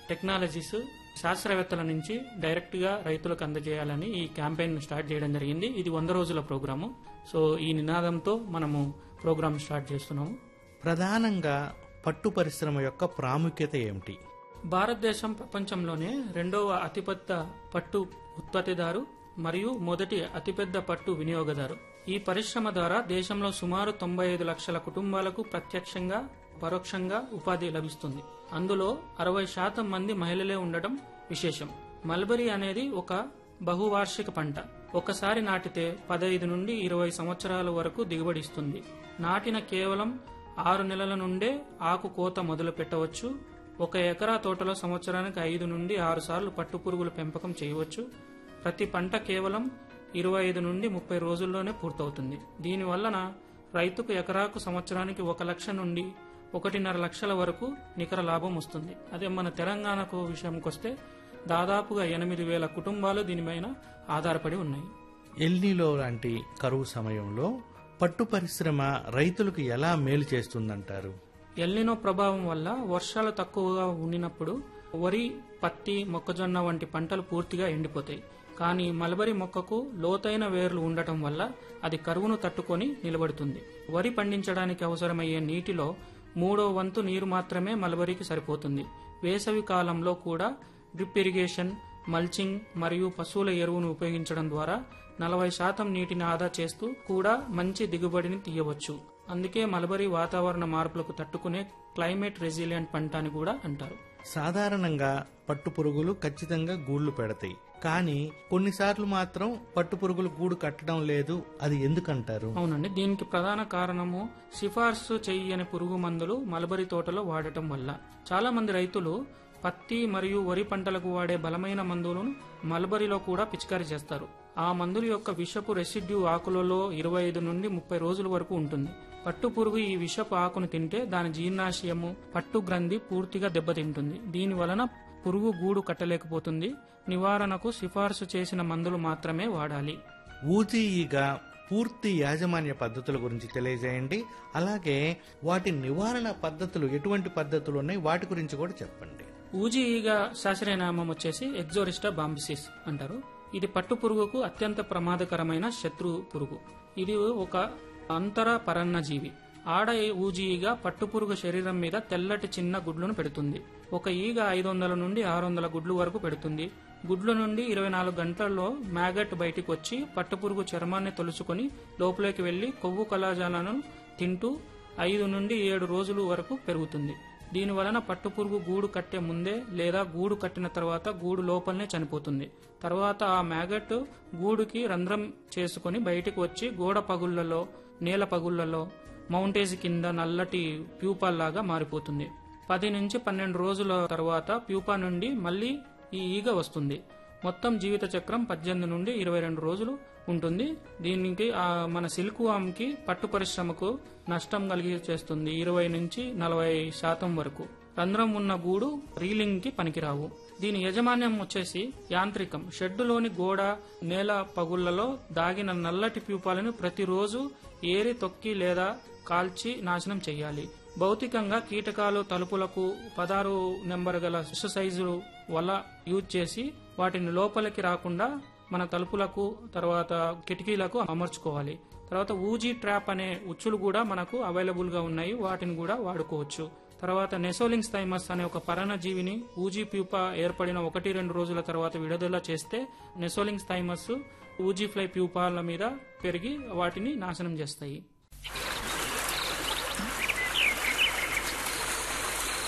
technologies శాస్త్రవేత్తల నుంచి direct గా రైతులకు అందజేయాలని ఈ క్యాంపెయిన్ స్టార్ట్ చేయడం జరిగింది ఇది వంద రోజుల ప్రోగ్రాము సో ఈ నినాదంతో మనము ప్రోగ్రామ్ స్టార్ట్ చేస్తున్నాము ప్రధానంగా పట్టు పరిశ్రమ యొక్క ప్రాముఖ్యత ఏమిటి భారతదేశం ప్రపంచంలోనే రెండవ అతిపెద్ద పట్టు ఉత్పత్తిదారు మరియు మొదటి అతిపెద్ద పట్టు వినియోగదారు ఈ పరిశ్రమ ద్వారా దేశంలో సుమారు తొంభై ఐదు లక్షల కుటుంబాలకు ప్రత్యక్షంగా పరోక్షంగా ఉపాధి లభిస్తుంది అందులో అరవై శాతం మంది మహిళలే ఉండటం విశేషం మల్బరీ అనేది ఒక బహువార్షిక పంట ఒకసారి నాటితే పదహైదు నుండి ఇరవై సంవత్సరాల వరకు దిగుబడి ఇస్తుంది నాటిన కేవలం ఆరు నెలల నుండే ఆకు కోత మొదలు పెట్టవచ్చు ఒక ఎకరా తోటలో సంవత్సరానికి ఐదు నుండి ఆరు సార్లు పట్టుపురుగుల పెంపకం చేయవచ్చు ప్రతి పంట కేవలం ఇరవై ఐదు నుండి ముప్పై రోజుల్లోనే పూర్తవుతుంది దీని వలన రైతుకు ఎకరాకు సంవత్సరానికి ఒక లక్ష నుండి ఒకటిన్నర లక్షల వరకు నికర లాభం వస్తుంది అదే మన తెలంగాణకు విషయంకి వస్తే దాదాపుగా ఎనిమిది వేల కుటుంబాలు దీనిపైన ఆధారపడి ఉన్నాయి ఎల్నీలో లాంటి కరువు సమయంలో పట్టు పరిశ్రమ రైతులకు ఎలా మేలు చేస్తుందంటారు ఎల్నినో ప్రభావం వల్ల వర్షాలు తక్కువగా ఉండినప్పుడు వరి పత్తి మొక్కజొన్న వంటి పంటలు పూర్తిగా ఎండిపోతాయి కానీ మలబరీ మొక్కకు లోతైన వేర్లు ఉండటం వల్ల అది కరువును తట్టుకొని నిలబడుతుంది వరి పండించడానికి అవసరమయ్యే నీటిలో మూడో వంతు నీరు మాత్రమే మలబరీకి సరిపోతుంది వేసవి కాలంలో కూడా డ్రిప్ ఇరిగేషన్ మల్చింగ్ మరియు పశువుల ఎరువును ఉపయోగించడం ద్వారా నలభై శాతం నీటిని ఆదా చేస్తూ కూడా మంచి దిగుబడిని తీయవచ్చు అందుకే మలబరీ వాతావరణ మార్పులకు తట్టుకునే క్లైమేట్ రెసిలియంట్ పంట అని కూడా అంటారు సాధారణంగా పట్టు పురుగులు ఖచ్చితంగా గూళ్లు పెడతాయి కానీ కొన్నిసార్లు మాత్రం పట్టు పురుగులు గూడు కట్టడం లేదు అది ఎందుకంటారు అవునండి దీనికి ప్రధాన కారణము సిఫార్సు చేయని పురుగు మందులు మలబరీ తోటలో వాడటం వల్ల చాలా మంది రైతులు పత్తి మరియు వరి పంటలకు వాడే బలమైన మందులను మలబరీలో కూడా పిచికారీ చేస్తారు ఆ మందుల యొక్క విషపు రెసిడ్యూ ఆకులలో ఇరవై ఐదు నుండి ముప్పై రోజుల వరకు ఉంటుంది పట్టు పురుగు ఈ విషపు ఆకును తింటే దాని జీర్ణాశయము పట్టు గ్రంథి పూర్తిగా దెబ్బతింటుంది దీని వలన పురుగు గూడు కట్టలేకపోతుంది నివారణకు సిఫార్సు చేసిన మందులు మాత్రమే వాడాలి ఊజీ ఈగ పూర్తి యాజమాన్య పద్ధతుల గురించి తెలియజేయండి అలాగే వాటి నివారణ పద్ధతులు ఎటువంటి పద్ధతులు ఉన్నాయి వాటి గురించి కూడా చెప్పండి ఊజీ ఈగ శాస్త్రీయ నామం వచ్చేసి ఎగ్జోరిస్టా బాంబిసిస్ అంటారు ఇది పట్టు పురుగుకు అత్యంత ప్రమాదకరమైన శత్రు పురుగు ఇది ఒక అంతర పరన్నజీవి ఆడ ఊజీ ఈగ పట్టుపురుగు శరీరం మీద తెల్లటి చిన్న గుడ్లను పెడుతుంది ఒక ఈగ ఐదు వందల నుండి ఆరు వందల గుడ్లు వరకు పెడుతుంది గుడ్ల నుండి ఇరవై నాలుగు గంటల్లో మ్యాగట్ బయటికి వచ్చి పట్టుపురుగు చర్మాన్ని తొలుచుకొని లోపలికి వెళ్లి కొవ్వు కళాజాలను తింటూ ఐదు నుండి ఏడు రోజుల వరకు పెరుగుతుంది దీని వలన పట్టుపురుగు గూడు కట్టే ముందే లేదా గూడు కట్టిన తర్వాత గూడు లోపలనే చనిపోతుంది తర్వాత ఆ మ్యాగట్ గూడుకి రంధ్రం చేసుకుని బయటికి వచ్చి గోడ పగుళ్లలో నేల పగుళ్లలో మౌంటేజ్ కింద నల్లటి ప్యూపాల్లాగా మారిపోతుంది పది నుంచి పన్నెండు రోజుల తర్వాత ప్యూపా నుండి మళ్ళీ ఈ ఈగ వస్తుంది మొత్తం జీవిత చక్రం పద్దెనిమిది నుండి ఇరవై రెండు రోజులు ఉంటుంది దీనికి ఆ మన సిల్క్ వామ్కి పట్టు పరిశ్రమకు నష్టం కలిగి చేస్తుంది ఇరవై నుంచి నలభై శాతం వరకు రంధ్రం ఉన్న గూడు రీలింగ్ కి పనికిరావు దీని యజమాన్యం వచ్చేసి యాంత్రికం షెడ్డులోని గోడ నేల పగుళ్లలో దాగిన నల్లటి ప్యూపాలను ప్రతిరోజు ఏరి తొక్కి లేదా కాల్చి నాశనం చేయాలి భౌతికంగా కీటకాలు తలుపులకు పదహారు నెంబర్ గల సైజు వల్ల యూజ్ చేసి వాటిని లోపలికి రాకుండా మన తలుపులకు తర్వాత కిటికీలకు అమర్చుకోవాలి తర్వాత ఊజీ ట్రాప్ అనే ఉచ్చులు కూడా మనకు అవైలబుల్ గా ఉన్నాయి వాటిని కూడా వాడుకోవచ్చు తర్వాత నెసోలింగ్స్ థైమస్ అనే ఒక పరాన్నజీవిని ఊజీ ప్యూపా ఏర్పడిన ఒకటి రెండు రోజుల తర్వాత విడుదల చేస్తే నెసోలింగ్స్ థైమస్ ఊజీ ఫ్లై ప్యూపాల మీద పెరిగి వాటిని నాశనం చేస్తాయి